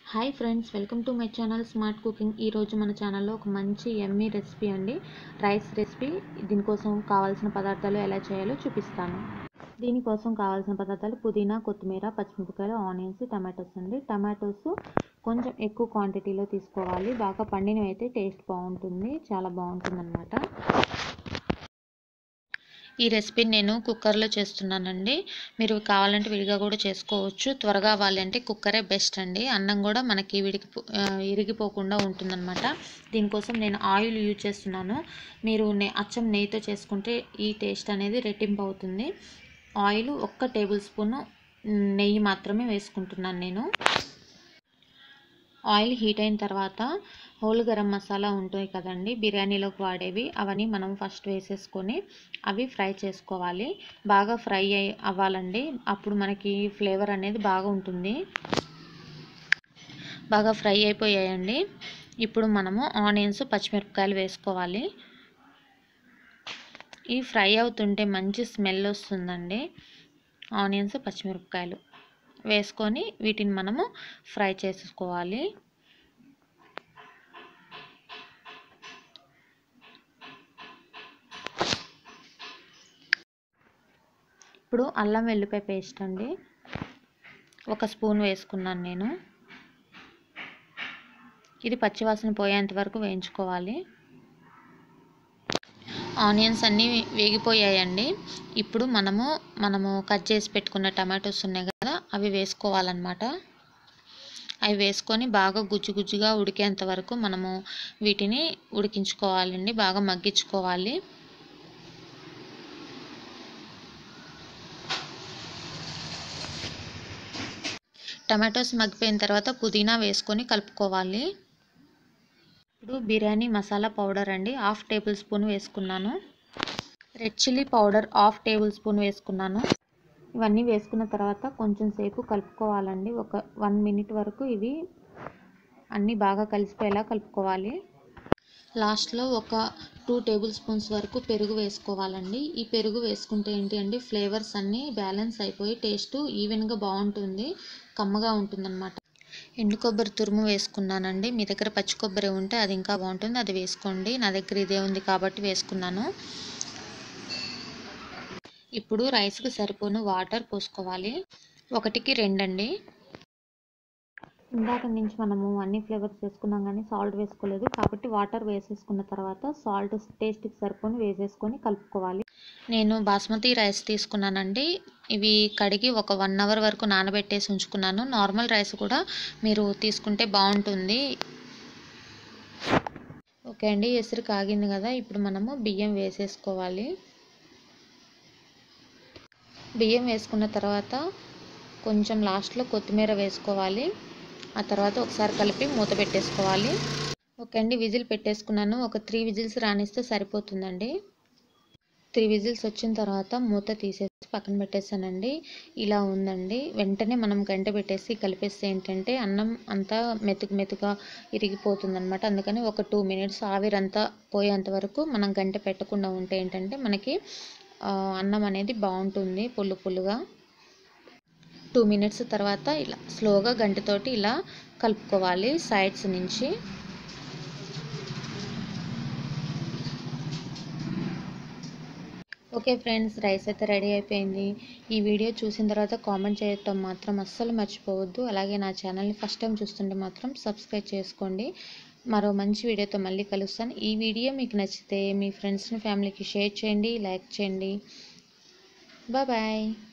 hi friends welcome to my channel smart cooking ఈరోజు మన ఛానల్లో ఒక మంచి ఎమ్మీ రెసిపీ అండి రైస్ రెసిపీ దీనికోసం కావాల్సిన పదార్థాలు ఎలా చేయాలో చూపిస్తాను దీనికోసం కావాల్సిన పదార్థాలు పుదీనా కొత్తిమీర పచ్చిమిరపకాయలు ఆనియన్స్ టమాటోస్ అండి టమాటోస్ కొంచెం ఎక్కువ క్వాంటిటీలో తీసుకోవాలి బాగా పండినవి అయితే టేస్ట్ బాగుంటుంది చాలా బాగుంటుంది అనమాట ఈ రెసిపీని నేను కుక్కర్లో చేస్తున్నానండి మీరు కావాలంటే విడిగా కూడా చేసుకోవచ్చు త్వరగా అవ్వాలంటే కుక్కరే బెస్ట్ అండి అన్నం కూడా మనకి విడికి ఇరిగిపోకుండా ఉంటుందన్నమాట దీనికోసం నేను ఆయిల్ యూజ్ చేస్తున్నాను మీరు నే అచ్చం నెయ్యితో చేసుకుంటే ఈ టేస్ట్ అనేది రెట్టింపు అవుతుంది ఆయిల్ ఒక్క టేబుల్ స్పూన్ నెయ్యి మాత్రమే వేసుకుంటున్నాను నేను ఆయిల్ హీట్ అయిన తర్వాత హోల్ గరం మసాలా ఉంటాయి కదండి బిర్యానీలోకి వాడేవి అవన్నీ మనం ఫస్ట్ వేసేసుకొని అవి ఫ్రై చేసుకోవాలి బాగా ఫ్రై అయ్యి అవ్వాలండి అప్పుడు మనకి ఫ్లేవర్ అనేది బాగా ఉంటుంది బాగా ఫ్రై అయిపోయాయండి ఇప్పుడు మనము ఆనియన్స్ పచ్చిమిరపకాయలు వేసుకోవాలి ఈ ఫ్రై అవుతుంటే మంచి స్మెల్ వస్తుందండి ఆనియన్స్ పచ్చిమిరపకాయలు వేసుకొని వీటిని మనము ఫ్రై చేసుకోవాలి ఇప్పుడు అల్లం వెల్లిపాయ పేస్ట్ అండి ఒక స్పూన్ వేసుకున్నాను నేను ఇది పచ్చివాసన పోయేంత వరకు వేయించుకోవాలి ఆనియన్స్ అన్నీ వేగిపోయాయండి ఇప్పుడు మనము మనము కట్ చేసి పెట్టుకున్న టమాటోస్ ఉన్నాయి కదా అవి వేసుకోవాలన్నమాట అవి వేసుకొని బాగా గుజ్జు గుజ్జుగా ఉడికేంత వరకు మనము వీటిని ఉడికించుకోవాలండి బాగా మగ్గించుకోవాలి టమాటోస్ మగ్గిపోయిన తర్వాత పుదీనా వేసుకొని కలుపుకోవాలి ఇప్పుడు బిర్యానీ మసాలా పౌడర్ అండి హాఫ్ టేబుల్ స్పూన్ వేసుకున్నాను red chilli powder half tablespoon వేసుకున్నాను ఇవన్నీ వేసుకున్న తర్వాత కొంచెం సేపు కలుపుకోవాలండి ఒక వన్ మినిట్ వరకు ఇవి అన్నీ బాగా కలిసిపోయేలా కలుపుకోవాలి లాస్ట్లో ఒక టూ టేబుల్ స్పూన్స్ వరకు పెరుగు వేసుకోవాలండి ఈ పెరుగు వేసుకుంటే ఏంటి అంటే ఫ్లేవర్స్ అన్నీ బ్యాలెన్స్ అయిపోయి టేస్ట్ ఈవెన్గా బాగుంటుంది కమ్మగా ఉంటుందన్నమాట ఎండు కొబ్బరి తురుము వేసుకున్నానండి మీ దగ్గర పచ్చి కొబ్బరి ఉంటే అది ఇంకా బాగుంటుంది అది వేసుకోండి నా దగ్గర ఇదే ఉంది కాబట్టి వేసుకున్నాను ఇప్పుడు రైస్కి సరిపోను వాటర్ పోసుకోవాలి ఒకటికి రెండండి ఇందాక నుంచి మనము అన్ని ఫ్లేవర్స్ వేసుకున్నాం కానీ సాల్ట్ వేసుకోలేదు కాబట్టి వాటర్ వేసేసుకున్న తర్వాత సాల్ట్ టేస్ట్కి సరిపోని వేసేసుకొని కలుపుకోవాలి నేను బాస్మతి రైస్ తీసుకున్నానండి ఇవి కడిగి ఒక వన్ అవర్ వరకు నానబెట్టేసి ఉంచుకున్నాను నార్మల్ రైస్ కూడా మీరు తీసుకుంటే బాగుంటుంది ఓకే అండి ఎసురు కాగింది కదా ఇప్పుడు మనము బియ్యం వేసేసుకోవాలి బియ్యం వేసుకున్న తర్వాత కొంచెం లాస్ట్లో కొత్తిమీర వేసుకోవాలి ఆ తర్వాత ఒకసారి కలిపి మూత పెట్టేసుకోవాలి ఓకే అండి విజిల్ పెట్టేసుకున్నాను ఒక త్రీ విజిల్స్ రానిస్తే సరిపోతుందండి త్రీ విజిల్స్ వచ్చిన తర్వాత మూత తీసేసి పక్కన పెట్టేసానండి ఇలా ఉందండి వెంటనే మనం గంట పెట్టేసి కలిపేస్తే ఏంటంటే అన్నం అంతా మెతుకు మెతుగా ఇరిగిపోతుంది అనమాట అందుకని ఒక టూ మినిట్స్ ఆవిరంతా పోయేంత వరకు మనం గంట పెట్టకుండా ఉంటే ఏంటంటే మనకి అన్నం అనేది బాగుంటుంది పుల్లు పుల్లుగా టూ మినిట్స్ తర్వాత ఇలా స్లోగా గంటతోటి ఇలా కలుపుకోవాలి సైడ్స్ నుంచి ఓకే ఫ్రెండ్స్ రైస్ అయితే రెడీ అయిపోయింది ఈ వీడియో చూసిన తర్వాత కామెంట్ చేయటం మాత్రం అస్సలు మర్చిపోవద్దు అలాగే నా ఛానల్ని ఫస్ట్ టైం చూస్తుంటే మాత్రం సబ్స్క్రైబ్ చేసుకోండి మరో మంచి వీడియోతో మళ్ళీ కలుస్తాను ఈ వీడియో మీకు నచ్చితే మీ ఫ్రెండ్స్ని ఫ్యామిలీకి షేర్ చేయండి లైక్ చేయండి బాయ్